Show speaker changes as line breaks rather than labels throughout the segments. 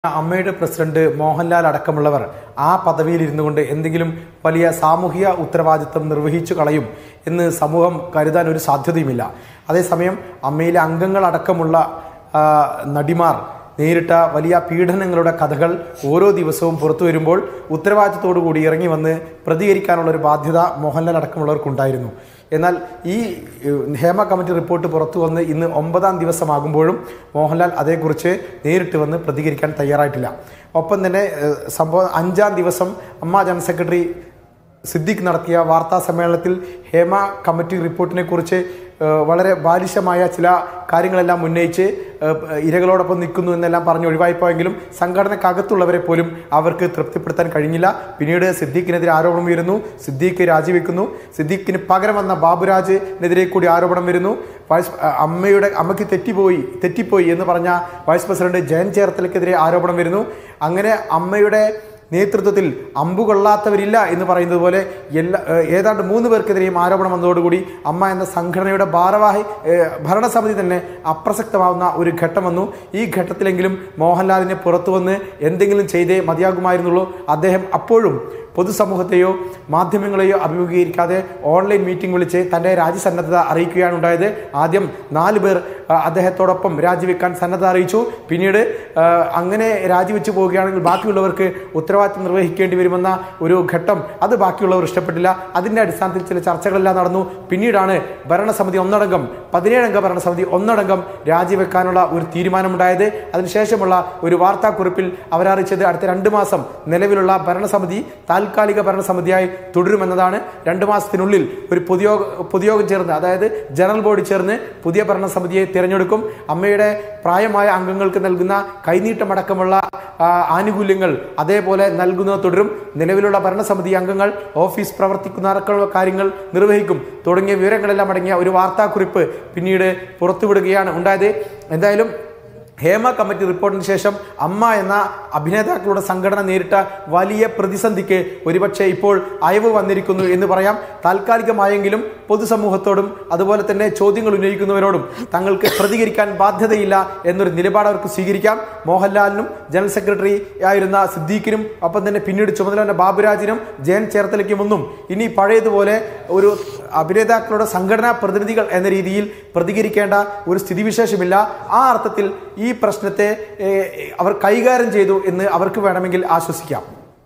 അമ്മയുടെ പ്രസിഡന്റ് മോഹൻലാൽ അടക്കമുള്ളവർ ആ പദവിയിൽ ഇരുന്നു കൊണ്ട് എന്തെങ്കിലും വലിയ സാമൂഹിക ഉത്തരവാദിത്വം നിർവഹിച്ചു കളയും എന്ന് സമൂഹം കരുതാൻ ഒരു സാധ്യതയുമില്ല അതേസമയം അമ്മയിലെ അംഗങ്ങളടക്കമുള്ള ആ, നടിമാർ നേരിട്ട വലിയ പീഡനങ്ങളുടെ കഥകൾ ഓരോ ദിവസവും പുറത്തു വരുമ്പോൾ ഉത്തരവാദിത്തത്തോടു കൂടി ഇറങ്ങി വന്ന് പ്രതികരിക്കാനുള്ള ഒരു ബാധ്യത മോഹൻലാൽ അടക്കമുള്ളവർക്കുണ്ടായിരുന്നു എന്നാൽ ഈ ഏഹ്, ഹേമ കമ്മിറ്റി റിപ്പോർട്ട് പുറത്തു വന്ന് ഇന്ന് ഒമ്പതാം ദിവസമാകുമ്പോഴും മോഹൻലാൽ അതേക്കുറിച്ച് നേരിട്ട് വന്ന് പ്രതികരിക്കാൻ തയ്യാറായിട്ടില്ല ഒപ്പം തന്നെ ഏഹ്, സംഭവം അഞ്ചാം ദിവസം അമ്മ ജനറൽ സെക്രട്ടറി സിദ്ദിഖ് നടത്തിയ വാർത്താ സമ്മേളനത്തിൽ ഹേമ കമ്മിറ്റി റിപ്പോർട്ടിനെ കുറിച്ച് ഏഹ്, വളരെ ബാലിശമായ ചില കാര്യങ്ങളെല്ലാം ഉന്നയിച്ച് ഏഹ്, ഇരകളോടൊപ്പം നിൽക്കുന്നു എന്നെല്ലാം പറഞ്ഞ് ഒഴിവായിപ്പോയെങ്കിലും സംഘടനക്കകത്തുള്ളവരെ പോലും അവർക്ക് തൃപ്തിപ്പെടുത്താൻ കഴിഞ്ഞില്ല പിന്നീട് സിദ്ദീഖിനെതിരെ ആരോപണം ഉയരുന്നു സിദ്ദീഖ് രാജിവെക്കുന്നു സിദ്ദീഖിന് പകരം വന്ന ബാബുരാജിനെതിരെ കൂടി ആരോപണം വരുന്നു വൈസ് അഹ് അമ്മയുടെ അമ്മയ്ക്ക് തെറ്റിപ്പോയി തെറ്റിപ്പോയി എന്ന് പറഞ്ഞ വൈസ് പ്രസിഡന്റ് ജയൻ ചേർത്തലയ്ക്കെതിരെ ആരോപണം വരുന്നു അങ്ങനെ അമ്മയുടെ നേതൃത്വത്തിൽ അമ്പുകൊള്ളാത്തവരില്ല എന്ന് പറയുന്നത് പോലെ എല്ലാ ഏഹ് ഏതാണ്ട് മൂന്ന് പേർക്കെതിരെയും ആരോപണം വന്നതോടുകൂടി അമ്മ എന്ന സംഘടനയുടെ ഭാരവാഹി ഏഹ് ഭരണസമിതി തന്നെ അപ്രസക്തമാവുന്ന ഒരു ഘട്ടം വന്നു ഈ ഘട്ടത്തിലെങ്കിലും മോഹൻലാലിനെ പുറത്തു വന്ന് എന്തെങ്കിലും ചെയ്തേ മതിയാകുമായിരുന്നുള്ളൂ അദ്ദേഹം അപ്പോഴും പൊതുസമൂഹത്തെയോ മാധ്യമങ്ങളെയോ അഭിമുഖീകരിക്കാതെ ഓൺലൈൻ മീറ്റിംഗ് വിളിച്ച് തൻ്റെ രാജ്യസന്നദ്ധത അറിയിക്കുകയാണ് ഉണ്ടായത് ആദ്യം നാല് പേർ ആ, അദ്ദേഹത്തോടൊപ്പം രാജിവെക്കാൻ സന്നദ്ധത അറിയിച്ചു പിന്നീട് ആ, അങ്ങനെ രാജിവെച്ച് പോവുകയാണെങ്കിൽ ബാക്കിയുള്ളവർക്ക് ഉത്തരവാദിത്വം നിർവഹിക്കേണ്ടി വരുമെന്ന ഒരു ഘട്ടം അത് ബാക്കിയുള്ളവർ ഇഷ്ടപ്പെട്ടില്ല അതിൻ്റെ അടിസ്ഥാനത്തിൽ ചില ചർച്ചകളെല്ലാം നടന്നു പിന്നീടാണ് ഭരണസമിതി ഒന്നടങ്കം പതിനേഴംഗ ഭരണസമിതി ഒന്നടങ്കം രാജിവെക്കാനുള്ള ഒരു തീരുമാനമുണ്ടായത് അതിനുശേഷമുള്ള ഒരു വാർത്താക്കുറിപ്പിൽ അവരറിയിച്ചത് അടുത്ത രണ്ട് മാസം നിലവിലുള്ള ഭരണസമിതി താൽക്കാലിക ഭരണസമിതിയായി തുടരുമെന്നതാണ് രണ്ട് മാസത്തിനുള്ളിൽ ഒരു പൊതുയോഗ പൊതുയോഗം ചേർന്ന് അതായത് ജനറൽ ബോഡി ചേർന്ന് പുതിയ ഭരണസമിതിയെ തിരഞ്ഞെടുക്കും അമ്മയുടെ പ്രായമായ അംഗങ്ങൾക്ക് നൽകുന്ന കൈനീട്ടമടക്കമുള്ള ആ, ആനുകൂല്യങ്ങൾ അതേപോലെ നൽകുന്നത് തുടരും നിലവിലുള്ള ഭരണസമിതി അംഗങ്ങൾ ഓഫീസ് പ്രവർത്തിക്കുന്ന അടക്കമുള്ള കാര്യങ്ങൾ നിർവഹിക്കും തുടങ്ങിയ വിവരങ്ങളെല്ലാം അടങ്ങിയ ഒരു വാർത്താക്കുറിപ്പ് പിന്നീട് പുറത്തുവിടുകയാണ് ഉണ്ടായത് എന്തായാലും ഹേമ കമ്മിറ്റി റിപ്പോർട്ടിന് ശേഷം അമ്മ എന്ന അഭിനേതാക്കളുടെ സംഘടന നേരിട്ട വലിയ പ്രതിസന്ധിക്ക് ഒരുപക്ഷെ ഇപ്പോൾ അയവ് വന്നിരിക്കുന്നു എന്ന് പറയാം താൽക്കാലികമായെങ്കിലും പൊതുസമൂഹത്തോടും അതുപോലെ തന്നെ ചോദ്യങ്ങൾ ഉന്നയിക്കുന്നവരോടും തങ്ങൾക്ക് പ്രതികരിക്കാൻ ബാധ്യതയില്ല എന്നൊരു നിലപാട് അവർക്ക് സ്വീകരിക്കാം മോഹൻലാലിനും ജനറൽ സെക്രട്ടറി ആയിരുന്ന സിദ്ദീഖിനും ഒപ്പം തന്നെ പിന്നീട് ചുമതല വന്ന ബാബുരാജിനും ജയൻ ചേർത്തലയ്ക്കുമൊന്നും ഇനി പഴയതുപോലെ ഒരു അഭിനേതാക്കളുടെ സംഘടനാ പ്രതിനിധികൾ എന്ന രീതിയിൽ പ്രതികരിക്കേണ്ട ഒരു സ്ഥിതിവിശേഷമില്ല ആ അർത്ഥത്തിൽ ഈ പ്രശ്നത്തെ ഏഹ്, അവർ കൈകാര്യം ചെയ്തു എന്ന് അവർക്ക് വേണമെങ്കിൽ ആശ്വസിക്കാം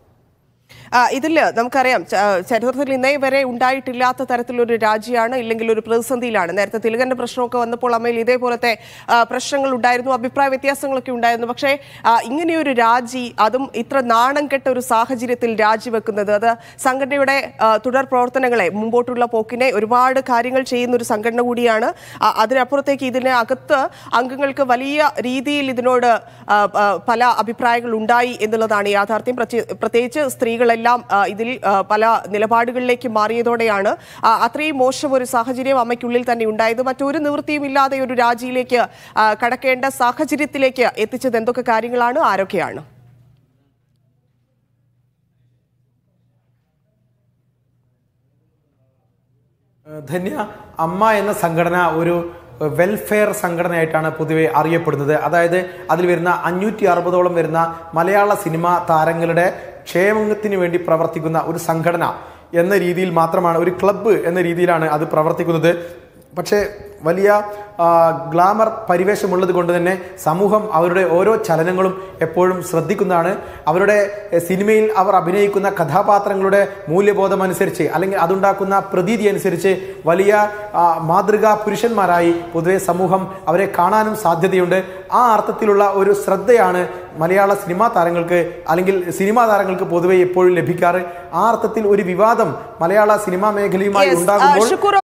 ആ, ഇതില് നമുക്കറിയാം ച- ചരിത്രത്തിൽ ഇന്നേ വരെ ഉണ്ടായിട്ടില്ലാത്ത തരത്തിലൊരു രാജിയാണ് ഇല്ലെങ്കിൽ ഒരു പ്രതിസന്ധിയിലാണ് നേരത്തെ തിലകന്റെ പ്രശ്നമൊക്കെ വന്നപ്പോൾ അമ്മയിൽ ഇതേപോലത്തെ ആ, പ്രശ്നങ്ങൾ ഉണ്ടായിരുന്നു അഭിപ്രായ വ്യത്യാസങ്ങളൊക്കെ ഉണ്ടായിരുന്നു പക്ഷേ ആ, ഇങ്ങനെയൊരു രാജി അതും ഇത്ര നാണം കെട്ട ഒരു സാഹചര്യത്തിൽ രാജിവെക്കുന്നത് അത് സംഘടനയുടെ ആ, തുടർ പ്രവർത്തനങ്ങളെ മുമ്പോട്ടുള്ള പോക്കിനെ ഒരുപാട് കാര്യങ്ങൾ ചെയ്യുന്ന ഒരു സംഘടന കൂടിയാണ് ആ, അതിനപ്പുറത്തേക്ക് ഇതിന് അകത്ത് അംഗങ്ങൾക്ക് വലിയ രീതിയിൽ ഇതിനോട് ആ, ആ, പല അഭിപ്രായങ്ങൾ ഉണ്ടായി എന്നുള്ളതാണ് യാഥാർത്ഥ്യം പ്രത്യേക- പ്രത്യേകിച്ച് സ്ത്രീകളെല്ലാം ആ, ഇതിൽ ആ, പല നിലപാടുകളിലേക്ക് മാറിയതോടെയാണ് ആ, അത്രയും മോശം ഒരു സാഹചര്യം അമ്മയ്ക്കുള്ളിൽ തന്നെ ഉണ്ടായത് മറ്റൊരു നിവൃത്തിയും ഇല്ലാതെ ഒരു രാജിയിലേക്ക് ആ, കടക്കേണ്ട സാഹചര്യത്തിലേക്ക് എത്തിച്ചത് എന്തൊക്കെ കാര്യങ്ങളാണ് ആരൊക്കെയാണ്
ഏഹ് ധന്യ അമ്മ എന്ന സംഘടന ഒരു വെൽഫെയർ സംഘടനയായിട്ടാണ് പൊതുവെ അറിയപ്പെടുന്നത് അതായത് അതിൽ വരുന്ന അഞ്ഞൂറ്റി അറുപതോളം വരുന്ന മലയാള സിനിമാ താരങ്ങളുടെ ക്ഷേമത്തിന് വേണ്ടി പ്രവർത്തിക്കുന്ന ഒരു സംഘടന എന്ന രീതിയിൽ മാത്രമാണ് ഒരു ക്ലബ്ബ് എന്ന രീതിയിലാണ് അത് പ്രവർത്തിക്കുന്നത് പക്ഷേ വലിയ ആ, ഗ്ലാമർ പരിവേഷമുള്ളത് കൊണ്ട് തന്നെ സമൂഹം അവരുടെ ഓരോ ചലനങ്ങളും എപ്പോഴും ശ്രദ്ധിക്കുന്നതാണ് അവരുടെ എ, സിനിമയിൽ അവർ അഭിനയിക്കുന്ന കഥാപാത്രങ്ങളുടെ മൂല്യബോധം അനുസരിച്ച് അല്ലെങ്കിൽ അതുണ്ടാക്കുന്ന പ്രതീതി അനുസരിച്ച് വലിയ ആ, മാതൃകാ പുരുഷന്മാരായി പൊതുവെ സമൂഹം അവരെ കാണാനും സാധ്യതയുണ്ട് ആ അർത്ഥത്തിലുള്ള ഒരു ശ്രദ്ധയാണ് മലയാള സിനിമാ താരങ്ങൾക്ക് അല്ലെങ്കിൽ സിനിമാ താരങ്ങൾക്ക് പൊതുവെ എപ്പോഴും ലഭിക്കാറ് ആ അർത്ഥത്തിൽ ഒരു വിവാദം മലയാള സിനിമാ മേഖലയുമായി
Yes, ആ,
ഉണ്ടാകുമ്പോൾ
ഷുക്കൂർ